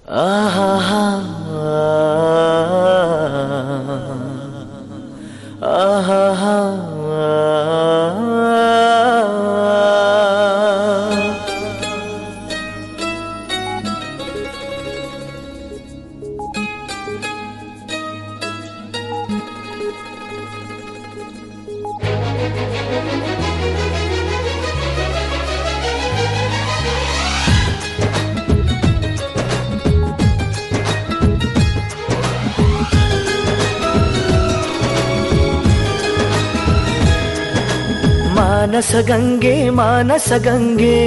ಆಹಾ ಆಹಾ ಮಾನಸ ಗಂಗೆ ಮಾನಸ ಗಂಗೆ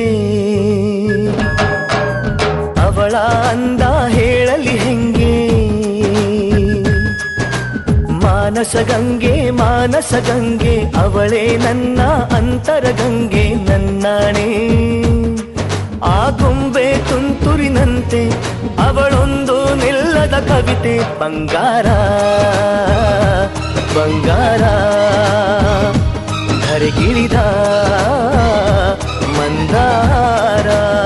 ಅವಳ ಅಂದ ಹೇಳಲಿ ಹೆಂಗೆ ಮಾನಸ ಗಂಗೆ ಮಾನಸ ಗಂಗೆ ಅವಳೇ ನನ್ನ ಅಂತರ ಗಂಗೆ ನನ್ನಾಣೆ ಆ ಗೊಂಬೆ ತುಂತುರಿನಂತೆ ಅವಳೊಂದು ನಿಲ್ಲದ ಕವಿತೆ ಬಂಗಾರ ಬಂಗಾರ ಧರೆಗಿಳಿದ ಮಂದಾರ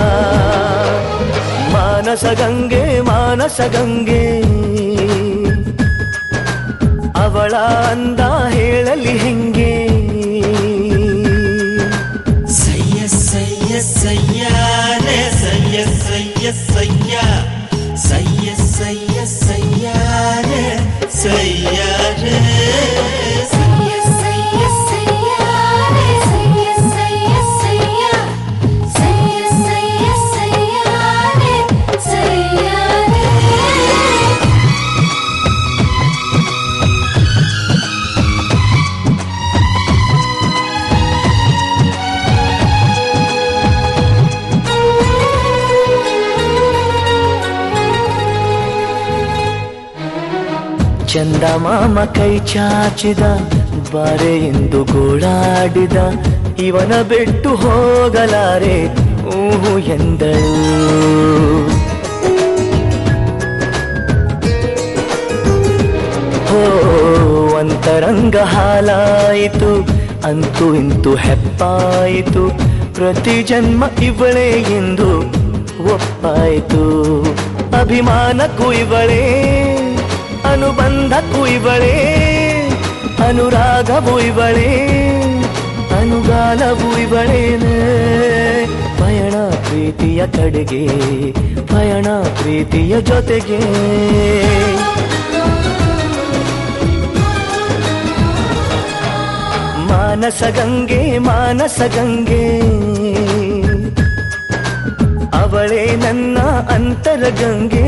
ಮಾನಸ ಗಂಗೆ ಮಾನಸ ಗಂಗೆ ಅವಳ ಅಂದ ಹೇಳಲಿ ಹೆಂಗೆ ಸಯ್ಯ ಸಯ್ಯ ಸಯ್ಯಾರೆ ಸಯ್ಯ ಸಯ್ಯ ಸಯ್ಯ ಸಯ್ಯ ಸಯ್ಯ ಸಯ್ಯಾರೆ ಸಯ್ಯಾರೆ ಸಯ್ಯ ಸಯ್ಯ ಸಯ್ಯಾರೆ ಸಯ್ಯ ಸಯ್ಯ ಸಯ್ಯ ಸಯ್ಯ ಸಯ್ಯ ಸಯ್ಯಾರೆ ಸಯ್ಯಾರೆ ಚಂದ ಮಾಮ ಕೈ ಚಾಚಿದ ಬಾರೆ ಎಂದು ಗೋಳಾಡಿದ ಇವನ ಬಿಟ್ಟು ಹೋಗಲಾರೆ ಊಹು ಎಂದಳು ಹೋ ಅಂತರಂಗ ಹಾಲಾಯಿತು ಅಂತೂ ಇಂತು ಹೆಪ್ಪಾಯಿತು ಪ್ರತಿ ಜನ್ಮ ಇವಳೇ ಎಂದು ಒಪ್ಪಾಯಿತು ಅಭಿಮಾನಕ್ಕೂ ಇವಳೇ ಅನುಬಂಧಕ್ಕೂ ಇವಳೇ ಅನುರಾಗವು ಇವಳೇ ಅನುಗಾಲವು ಇವಳೇನೆ ಪಯಣ ಪ್ರೀತಿಯ ಕಡೆಗೆ ಪಯಣ ಪ್ರೀತಿಯ ಜೊತೆಗೆ ಮಾನಸ ಗಂಗೆ ಮಾನಸ ಗಂಗೆ ಅವಳೇ ನನ್ನ ಅಂತರ ಗಂಗೆ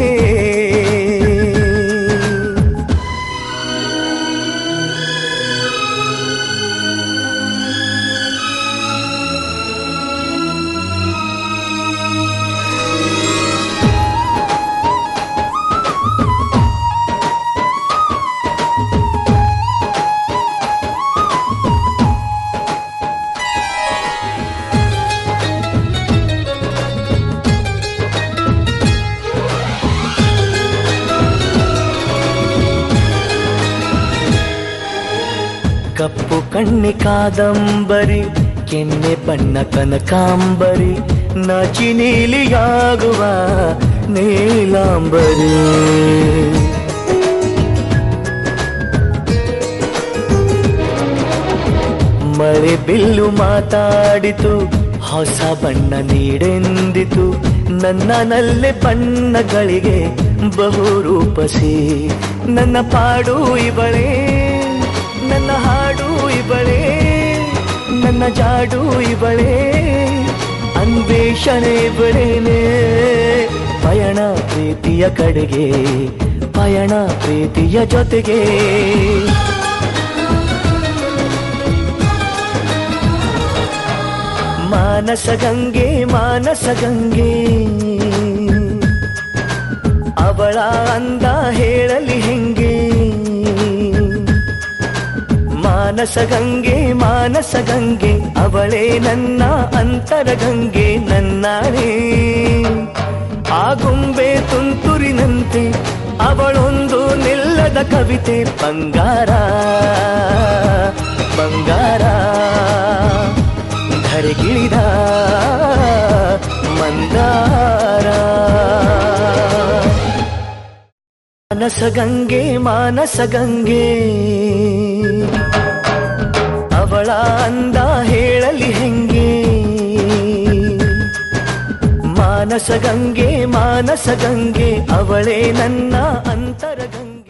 ಕಪ್ಪು ಕಣ್ಣಿ ಕಾದಂಬರಿ ಕೆನ್ನೆ ಬಣ್ಣ ಕನಕಾಂಬರಿ ನಾಚಿ ನೀಲಿಯಾಗುವ ನೀಲಾಂಬರಿ ಮಳೆ ಬಿಲ್ಲು ಮಾತಾಡಿತು ಹೊಸ ಬಣ್ಣ ನೀಡೆಂದಿತು ನನ್ನ ನಲ್ಲೆ ಬಣ್ಣಗಳಿಗೆ ಬಹು ರೂಪಸಿ ನನ್ನ ಪಾಡು ಇವಳೇ ನನ್ನ ಹಾಡು ಇವಳೇ ನನ್ನ ಜಾಡು ಇವಳೇ ಅನ್ವೇಷಣೆ ಇವಳೇನೆ ಪಯಣ ಪ್ರೀತಿಯ ಕಡೆಗೆ ಪಯಣ ಪ್ರೀತಿಯ ಜೊತೆಗೆ ಮಾನಸ ಗಂಗೆ ಮಾನಸ ಗಂಗೆ ಅವಳ ಅಂದ ಹೇಳಲಿ ಹೆಂಗೆ ಮಾನಸ ಗಂಗೆ ಮಾನಸ ಗಂಗೆ ಅವಳೇ ನನ್ನ ಅಂತರ ಗಂಗೆ ನನ್ನಾಳೆ ಆ ಗೊಂಬೆ ತುಂತುರಿನಂತೆ ಅವಳೊಂದು ನಿಲ್ಲದ ಕವಿತೆ ಬಂಗಾರ ಬಂಗಾರ ಧರೆಗಿಳಿದ ಮಂದಾರ ಮಾನಸ ಗಂಗೆ ಮಾನಸ ಗಂಗೆ ಅವಳ ಅಂದ ಹೇಳಲಿ ಹೆಂಗೆ ಮಾನಸ ಗಂಗೆ ಮಾನಸ ಗಂಗೆ ಅವಳೇ ನನ್ನ ಅಂತರಗಂಗೆ